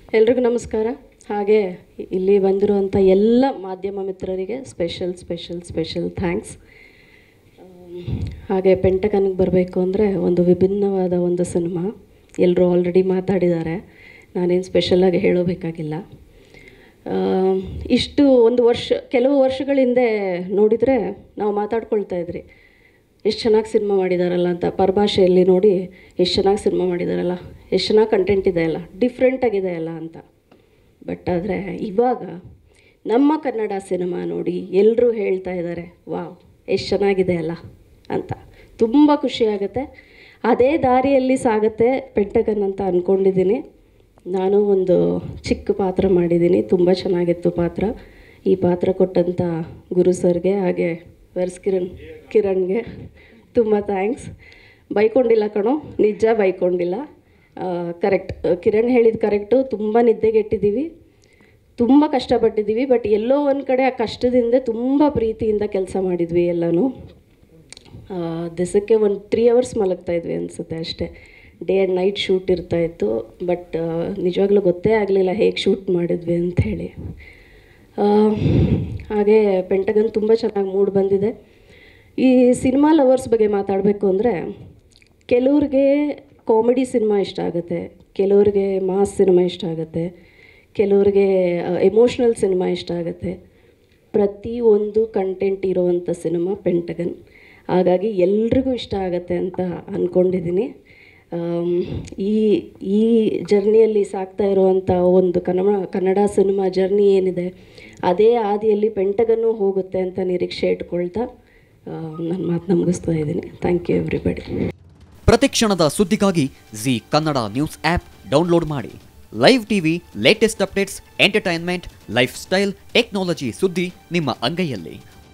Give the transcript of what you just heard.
ಎಲ್ರಿಗೂ ನಮಸ್ಕಾರ ಹಾಗೆ ಇಲ್ಲಿ ಬಂದಿರುವಂಥ ಎಲ್ಲ ಮಾಧ್ಯಮ ಮಿತ್ರರಿಗೆ ಸ್ಪೆಷಲ್ ಸ್ಪೆಷಲ್ ಸ್ಪೆಷಲ್ ಥ್ಯಾಂಕ್ಸ್ ಹಾಗೆ ಪೆಂಟಗನ್ಗೆ ಬರಬೇಕು ಅಂದರೆ ಒಂದು ವಿಭಿನ್ನವಾದ ಒಂದು ಸಿನಿಮಾ ಎಲ್ಲರೂ ಆಲ್ರೆಡಿ ಮಾತಾಡಿದ್ದಾರೆ ನಾನೇನು ಸ್ಪೆಷಲಾಗಿ ಹೇಳೋಬೇಕಾಗಿಲ್ಲ ಆ, ಇಷ್ಟು ಒಂದು ವರ್ಷ ಕೆಲವು ವರ್ಷಗಳ ಹಿಂದೆ ನೋಡಿದರೆ ನಾವು ಮಾತಾಡ್ಕೊಳ್ತಾ ಇದ್ರಿ ಎಷ್ಟು ಚೆನ್ನಾಗಿ ಸಿನಿಮಾ ಮಾಡಿದಾರಲ್ಲ ಅಂತ ಪರಭಾಷೆಯಲ್ಲಿ ನೋಡಿ ಎಷ್ಟು ಚೆನ್ನಾಗಿ ಸಿನಿಮಾ ಮಾಡಿದಾರಲ್ಲ ಎಷ್ಟು ಚೆನ್ನಾಗಿ ಕಂಟೆಂಟ್ ಇದೆ ಅಲ್ಲ ಡಿಫ್ರೆಂಟಾಗಿದೆ ಅಲ್ಲ ಅಂತ ಬಟ್ ಆದರೆ ಇವಾಗ ನಮ್ಮ ಕನ್ನಡ ಸಿನಿಮಾ ನೋಡಿ ಎಲ್ಲರೂ ಹೇಳ್ತಾ ಇದ್ದಾರೆ ವಾವ್ ಎಷ್ಟು ಚೆನ್ನಾಗಿದೆ ಅಲ್ಲ ಅಂತ ತುಂಬ ಖುಷಿಯಾಗುತ್ತೆ ಅದೇ ದಾರಿಯಲ್ಲಿ ಸಾಗುತ್ತೆ ಪೆಂಟಗನ್ ಅಂತ ಅಂದ್ಕೊಂಡಿದ್ದೀನಿ ನಾನು ಒಂದು ಚಿಕ್ಕ ಪಾತ್ರ ಮಾಡಿದ್ದೀನಿ ತುಂಬ ಚೆನ್ನಾಗಿತ್ತು ಪಾತ್ರ ಈ ಪಾತ್ರ ಕೊಟ್ಟಂಥ ಗುರು ಸರ್ಗೆ ಹಾಗೆ ವರ್ಸ್ ಕಿರಣ್ ಕಿರಣ್ಗೆ ತುಂಬ ಥ್ಯಾಂಕ್ಸ್ ಬೈಕೊಂಡಿಲ್ಲ ಕಣೋ ನಿಜ ಬೈಕೊಂಡಿಲ್ಲ ಕರೆಕ್ಟ್ ಕಿರಣ್ ಹೇಳಿದ ಕರೆಕ್ಟು ತುಂಬ ನಿದ್ದೆಗೆಟ್ಟಿದ್ದೀವಿ ತುಂಬ ಕಷ್ಟಪಟ್ಟಿದ್ದೀವಿ ಬಟ್ ಎಲ್ಲೋ ಒಂದು ಕಡೆ ಆ ಕಷ್ಟದಿಂದ ತುಂಬ ಪ್ರೀತಿಯಿಂದ ಕೆಲಸ ಮಾಡಿದ್ವಿ ಎಲ್ಲನೂ ಆ, ದಿವಸಕ್ಕೆ ಒಂದು ತ್ರೀ ಅವರ್ಸ್ ಮಲಗ್ತಾ ಇದ್ವಿ ಅನಿಸುತ್ತೆ ಅಷ್ಟೇ ಡೇ ಆ್ಯಂಡ್ ನೈಟ್ ಶೂಟ್ ಇರ್ತಾಯಿತ್ತು ಬಟ್ ನಿಜವಾಗ್ಲೂ ಗೊತ್ತೇ ಆಗಲಿಲ್ಲ ಹೇಗೆ ಶೂಟ್ ಮಾಡಿದ್ವಿ ಅಂಥೇಳಿ ಹಾಗೆ ಪೆಂಟಗನ್ ತುಂಬ ಚೆನ್ನಾಗಿ ಮೂಡ್ ಬಂದಿದೆ ಈ ಸಿನಿಮಾ ಲವರ್ಸ್ ಬಗ್ಗೆ ಮಾತಾಡಬೇಕು ಅಂದರೆ ಕೆಲವ್ರಿಗೆ ಕಾಮಿಡಿ ಸಿನಿಮಾ ಇಷ್ಟ ಆಗುತ್ತೆ ಕೆಲವ್ರಿಗೆ ಮಾಸ್ ಸಿನಿಮಾ ಇಷ್ಟ ಆಗುತ್ತೆ ಕೆಲವ್ರಿಗೆ ಎಮೋಷ್ನಲ್ ಸಿನಿಮಾ ಇಷ್ಟ ಆಗುತ್ತೆ ಪ್ರತಿಯೊಂದು ಕಂಟೆಂಟ್ ಇರುವಂಥ ಸಿನಿಮಾ ಪೆಂಟಗನ್ ಹಾಗಾಗಿ ಎಲ್ರಿಗೂ ಇಷ್ಟ ಆಗುತ್ತೆ ಅಂತ ಅಂದ್ಕೊಂಡಿದ್ದೀನಿ ಆಮ್, ಈ ಈ ಜರ್ನಿಯಲ್ಲಿ ಸಾಗ್ತಾ ಇರುವಂಥ ಒಂದು ಕನ್ನಡ ಕನ್ನಡ ಸಿನಿಮಾ ಜರ್ನಿ ಏನಿದೆ ಅದೇ ಹಾದಿಯಲ್ಲಿ ಪೆಂಟಗನ್ನು ಹೋಗುತ್ತೆ ಅಂತ ನಿರೀಕ್ಷೆ ಇಟ್ಕೊಳ್ತಾ ನನ್ನ ಮಾತನ್ನ ಮುಗಿಸ್ತಾ ಇದ್ದೀನಿ ಥ್ಯಾಂಕ್ ಯು ಎವ್ರಿಬಡಿ ಪ್ರತಿಕ್ಷಣದ ಸುದ್ದಿಗಾಗಿ Zee Kannada news app download ಮಾಡಿ live TV latest updates entertainment lifestyle technology ಸುದ್ದಿ ನಿಮ್ಮ ಅಂಗೈಯಲ್ಲಿ